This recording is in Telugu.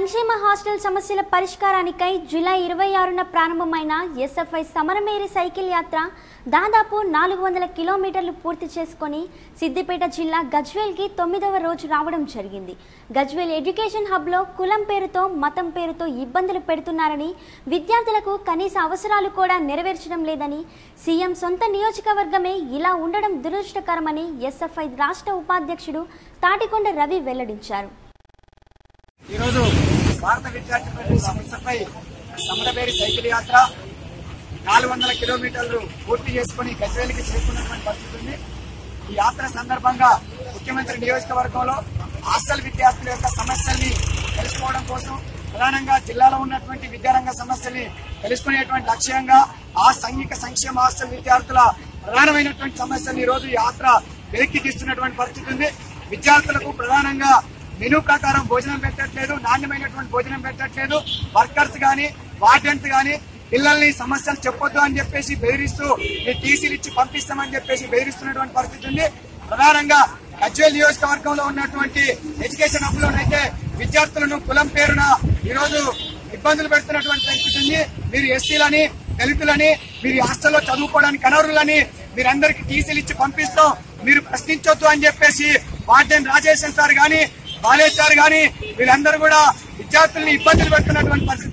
సంక్షేమ హాస్టల్ సమస్యల పరిష్కారానికై జూలై ఇరవై ఆరున ప్రారంభమైన ఎస్ఎఫ్ఐ సమరమేరి సైకిల్ యాత్ర దాదాపు నాలుగు వందల కిలోమీటర్లు పూర్తి చేసుకొని సిద్దిపేట జిల్లా గజ్వేల్కి తొమ్మిదవ రోజు రావడం జరిగింది గజ్వేల్ ఎడ్యుకేషన్ హబ్లో కులం పేరుతో మతం పేరుతో ఇబ్బందులు పెడుతున్నారని విద్యార్థులకు కనీస అవసరాలు కూడా నెరవేర్చడం లేదని సీఎం సొంత నియోజకవర్గమే ఇలా ఉండడం దురదృష్టకరమని ఎస్ఎఫ్ఐ రాష్ట్ర ఉపాధ్యక్షుడు తాటికొండ రవి వెల్లడించారు ఈరోజు భారత విద్యార్థి పరిషత్ సంస్థపై సమరబేరి సైకిల్ యాత్ర నాలుగు వందల కిలోమీటర్లు పూర్తి చేసుకుని గజ్వేలికి చేరుకున్నటువంటి పరిస్థితి ఉంది ఈ యాత్ర సందర్భంగా ముఖ్యమంత్రి నియోజకవర్గంలో హాస్టల్ విద్యార్థుల యొక్క సమస్యల్ని తెలుసుకోవడం కోసం ప్రధానంగా జిల్లాలో ఉన్నటువంటి విద్యారంగ సమస్యల్ని తెలుసుకునేటువంటి లక్ష్యంగా ఆ సంఘిక సంక్షేమ హాస్టల్ విద్యార్థుల ప్రధానమైనటువంటి సమస్యలు ఈ రోజు ఈ యాత్ర వెలికి తీస్తున్నటువంటి పరిస్థితి ఉంది విద్యార్థులకు ప్రధానంగా మెనూ ప్రకారం భోజనం పెట్టట్లేదు నాణ్యమైనటువంటి భోజనం పెట్టట్లేదు వర్కర్స్ గాని వార్డెన్స్ గాని పిల్లల్ని సమస్యలు చెప్పొద్దు అని చెప్పేసి బెదిరిస్తూ మీ టీసీలు ఇచ్చి పంపిస్తామని చెప్పేసి బెదిరిస్తున్నటువంటి పరిస్థితి ఉంది ప్రధానంగా గజ్వేల్ నియోజకవర్గంలో ఉన్నటువంటి ఎడ్యుకేషన్ హబ్ లోనైతే విద్యార్థులను కులం పేరున ఈ రోజు ఇబ్బందులు పెడుతున్నటువంటి పరిస్థితి ఉంది మీరు ఎస్సీలని దళితులని మీరు హాస్టల్లో చదువుకోవడానికి అనర్హులని మీరందరికి టీసీలు ఇచ్చి పంపిస్తాం మీరు ప్రశ్నించొద్దు అని చెప్పేసి వార్డెన్ రాజేశన్ సార్ గాని బాలేష్ సార్ గాని వీళ్ళందరూ కూడా విద్యార్థుల్ని ఇబ్బందులు పెడుతున్నటువంటి పరిస్థితి